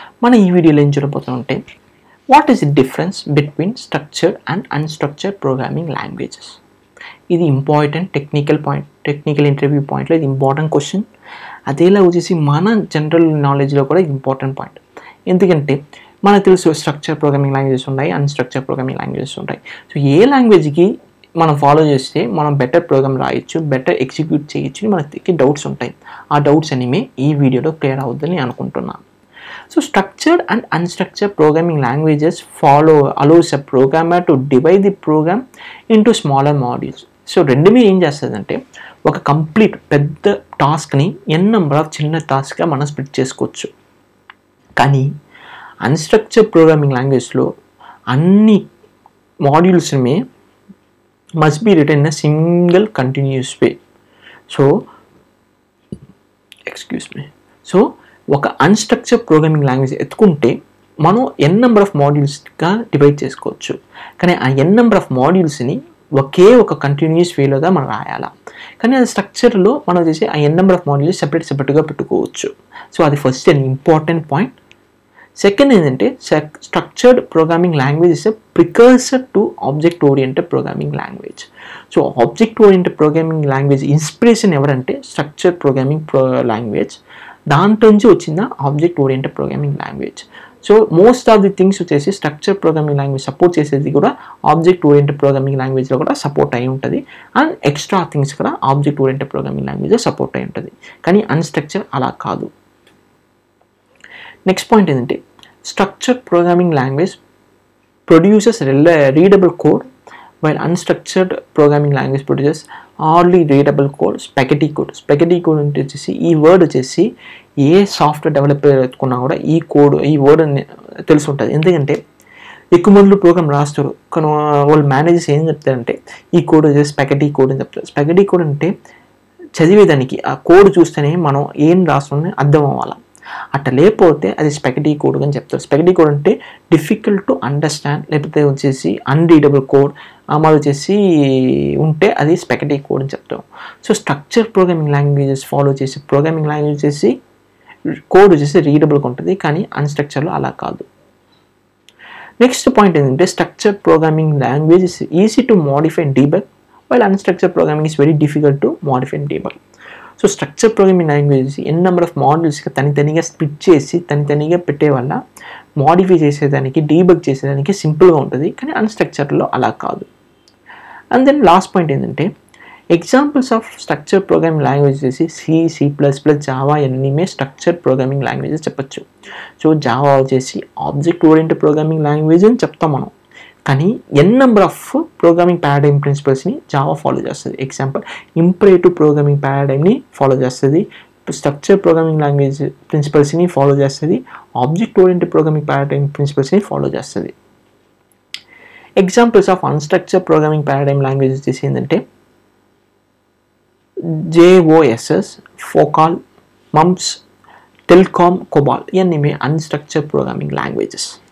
మనం ఈ వీడియోలో ఏం చూడబోతుంటే what is the difference between structured and unstructured programming languages ఇది important technical point technical interview పాయింట్లో ఇది ఇంపార్టెంట్ క్వశ్చన్ అదేలా వచ్చేసి మన జనరల్ నాలెడ్జ్లో కూడా ఇది ఇంపార్టెంట్ పాయింట్ ఎందుకంటే మనకు తెలుసు స్ట్రక్చర్ ప్రోగ్రామింగ్ లాంగ్వేజెస్ ఉన్నాయి అన్స్ట్రక్చర్ ప్రోగ్రామింగ్ లాంగ్వేజెస్ ఉంటాయి సో ఏ లాంగ్వేజ్కి మనం ఫాలో చేస్తే మనం బెటర్ ప్రోగ్రామ్ రాయొచ్చు బెటర్ ఎగ్జిక్యూట్ చేయొచ్చు అని మనకి డౌట్స్ ఉంటాయి ఆ డౌట్స్ అనేవి ఈ వీడియోలో క్లియర్ అవుద్దని అనుకుంటున్నాను so structured and unstructured programming languages follow allows a programmer to divide the program into smaller modules so రెండుమే ఏం చేస్తుందంటే ఒక కంప్లీట్ పెద్ద టాస్క్ని ఎన్ నెంబర్ ఆఫ్ చిన్న టాస్క్గా మనం స్ప్లిట్ చేసుకోవచ్చు కానీ అన్స్ట్రక్చర్ ప్రోగ్రామింగ్ లాంగ్వేజ్లో అన్ని మాడ్యూల్స్ని must be written in a single continuous way so excuse me so ఒక అన్స్ట్రక్చర్ ప్రోగ్రామింగ్ లాంగ్వేజ్ ఎత్తుకుంటే మనం ఎన్ నెంబర్ ఆఫ్ మాడ్యూల్స్గా డివైడ్ చేసుకోవచ్చు కానీ ఆ ఎన్ నెంబర్ ఆఫ్ మాడ్యూల్స్ని ఒకే ఒక కంటిన్యూస్ వేలోగా మనం రాయాలా కానీ అది స్ట్రక్చర్లో మనం చేసి ఆ N number of modules separate సెపరేట్గా పెట్టుకోవచ్చు సో అది first and important point second ఏంటంటే structured programming language is a precursor to object oriented programming language so object oriented programming language inspiration ఎవరంటే స్ట్రక్చర్డ్ ప్రోగ్రామింగ్ ప్రో లాంగ్వేజ్ దాంట్లో నుంచి వచ్చింద object oriented programming language so most of the things వచ్చేసి structure programming language support చేసేది కూడా object oriented programming లాంగ్వేజ్లో కూడా support అయి ఉంటుంది అండ్ ఎక్స్ట్రా థింగ్స్ కూడా ఆబ్జెక్ట్ ఓరియంటెడ్ ప్రోగ్రామింగ్ లాంగ్వేజ్లో సపోర్ట్ అయి ఉంటుంది కానీ అన్స్ట్రక్చర్ అలా కాదు నెక్స్ట్ పాయింట్ ఏంటంటే structure programming language produces readable code while unstructured programming language produces ఆర్లీ readable code spaghetti code spaghetti code అంటే వచ్చేసి ఈ వర్డ్ వచ్చేసి ఏ సాఫ్ట్వేర్ డెవలపర్ ఎత్తుకున్నా కూడా ఈ కోడ్ ఈ వర్డ్ తెలిసి ఉంటుంది ఎందుకంటే ఎక్కువ మందిలో ప్రోగ్రామ్ రాస్తారు కానీ వాళ్ళు మేనేజర్స్ ఏం చెప్తారంటే ఈ కోడ్ వచ్చేసి స్పెగటీ కోడ్ అని చెప్తారు స్పెగటీ కోడ్ అంటే చదివేదానికి ఆ కోడ్ చూస్తేనే మనం ఏం రాస్తుందని అర్థం అవ్వాలి అట్ట లేకపోతే అది స్పెగటీ కోడ్ అని చెప్తారు స్పెగటీ కోడ్ అంటే డిఫికల్ట్ టు అండర్స్టాండ్ లేకపోతే వచ్చేసి అన్రీడబుల్ కోడ్ అమలు వచ్చేసి ఉంటే అది స్పెగటీ కోడ్ అని చెప్తాం so structure programming languages follow చేసి ప్రోగ్రామింగ్ లాంగ్వేజ్ వచ్చేసి కోడ్ వచ్చేసి రీడబుల్గా ఉంటుంది కానీ అన్స్ట్రక్చర్లో అలా కాదు నెక్స్ట్ పాయింట్ ఏంటంటే structure programming language is easy to modify debug while unstructure programming is very difficult to modify debug so structure programming language N number of మోడల్స్గా తని తనిగా స్ప్లిట్ చేసి తని తనిగా పెట్టే వల్ల మోడిఫై చేసేదానికి డీబగ్ చేసేదానికి సింపుల్గా ఉంటుంది కానీ అన్స్ట్రక్చర్లో అలా కాదు అండ్ దెన్ లాస్ట్ పాయింట్ ఏంటంటే examples of structure programming language వచ్చేసి C C plus plus Java ఎన్నీమే స్ట్రక్చర్ ప్రోగ్రామింగ్ లాంగ్వేజెస్ చెప్పచ్చు సో జావా వచ్చేసి ఆబ్జెక్ట్ ఓరియంటెడ్ ప్రోగ్రామింగ్ లాంగ్వేజ్ అని చెప్తాం మనం కానీ N number of programming paradigm ప్రిన్సిపల్స్ని జావా ఫాలో చేస్తుంది ఎగ్జాంపుల్ ఇంపరేటివ్ ప్రోగ్రామింగ్ పారాడైమ్ని ఫాలో చేస్తుంది స్ట్రక్చర్ ప్రోగ్రామింగ్ లాంగ్వేజ్ ప్రిన్సిపల్స్ని ఫాలో చేస్తుంది ఆబ్జెక్ట్ ఓరియంటెడ్ ప్రోగ్రామింగ్ పారాడైమ్ ప్రిన్సిపల్స్ని ఫాలో చేస్తుంది examples of unstructure programming paradigm language వచ్చేసి ఏంటంటే జేఓఎస్ఎస్ ఫోకాల్ మమ్స్ టెల్కామ్ కోబాల్ ఇవన్నీ అన్స్ట్రక్చర్ ప్రోగ్రామింగ్ లాంగ్వేజెస్